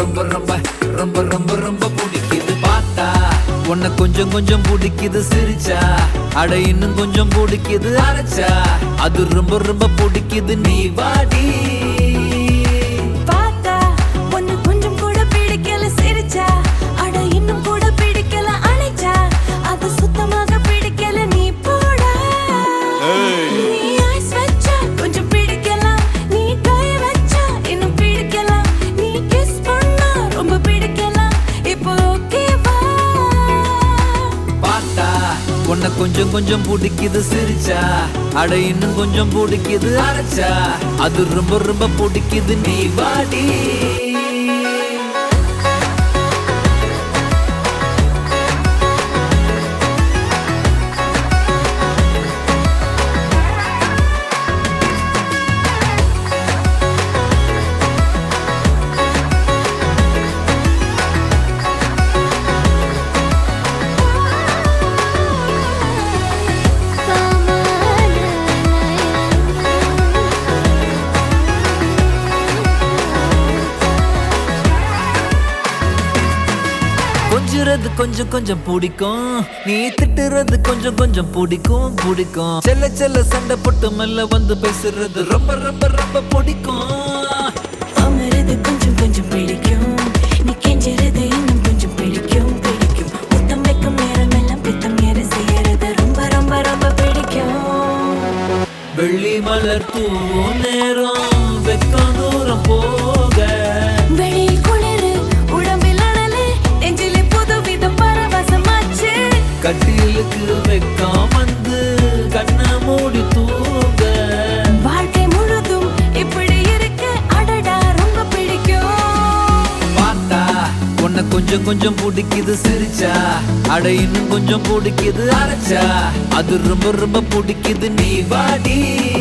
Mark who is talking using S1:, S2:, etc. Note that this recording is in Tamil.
S1: ரொம்ப ரொம்ப ரொம்ப ரொம்ப ரொம்ப பிடிக்குது பார்த்தா உன்னை கொஞ்சம் கொஞ்சம் பிடிக்குது சிரிச்சா அட இன்னும் கொஞ்சம் பிடிக்குது அரைச்சா அது ரொம்ப ரொம்ப பிடிக்குது நீ வாடி
S2: பார்த்தா ஒன்னு கொஞ்சம் கூட பிடிக்கல சிரிச்சா அட இன்னும் கூட பிடிக்கல அணைச்சா அது சுத்தமாக பிடிக்கல நீ போடா நீ ஐஸ் வச்சா கொஞ்சம் பிடிக்கலாம் நீ கை வச்சா இன்னும் பிடிக்கலாம் நீ கிஸ் பண்ணா ரொம்ப பிடிக்கலாம் இப்போ ஓகேவா
S1: பார்த்தா உன்னை கொஞ்சம் கொஞ்சம் பிடிக்குது சிரிச்சா அட இன்னும் கொஞ்சம் பிடிக்குது அரைச்சா அது ரொம்ப ரொம்ப பிடிக்குது நீ வாடி கொஞ்சுறது கொஞ்சம் கொஞ்சம் பிடிக்கும் நீ திட்டுறது கொஞ்சம் கொஞ்சம் பிடிக்கும் பிடிக்கும் செல்ல செல்ல சண்டை போட்டு மெல்ல வந்து பேசுறது ரொம்ப ரொம்ப ரொம்ப பிடிக்கும்
S2: அமருது கொஞ்சம் கொஞ்சம் பிடிக்கும் நீ கெஞ்சறது இன்னும் கொஞ்சம் பிடிக்கும் பிடிக்கும் முத்தம் வைக்கும் நேரம் எல்லாம் பித்தம் ஏற செய்யறது ரொம்ப ரொம்ப ரொம்ப பிடிக்கும்
S1: வெள்ளி மலர் தூவும் நேரம் வெக்கம் தூரம் போக
S2: வெளியில் குளிரு உடம்பில் அனலு நெஞ்சிலே புது விதம் பரவசமாச்சு
S1: கட்டிலுக்கு வெக்கம் வந்து கண்ணை மூடி தூங்க
S2: வாழ்க்கை முழுதும் இப்படி இருக்கு அடடா ரொம்ப பிடிக்கும்
S1: பார்த்தா உன்னை கொஞ்சம் கொஞ்சம் பிடிக்குது சிரிச்சா அட இன்னும் கொஞ்சம் பிடிக்குது அரைச்சா அது ரொம்ப ரொம்ப பிடிக்குது நீ வாடி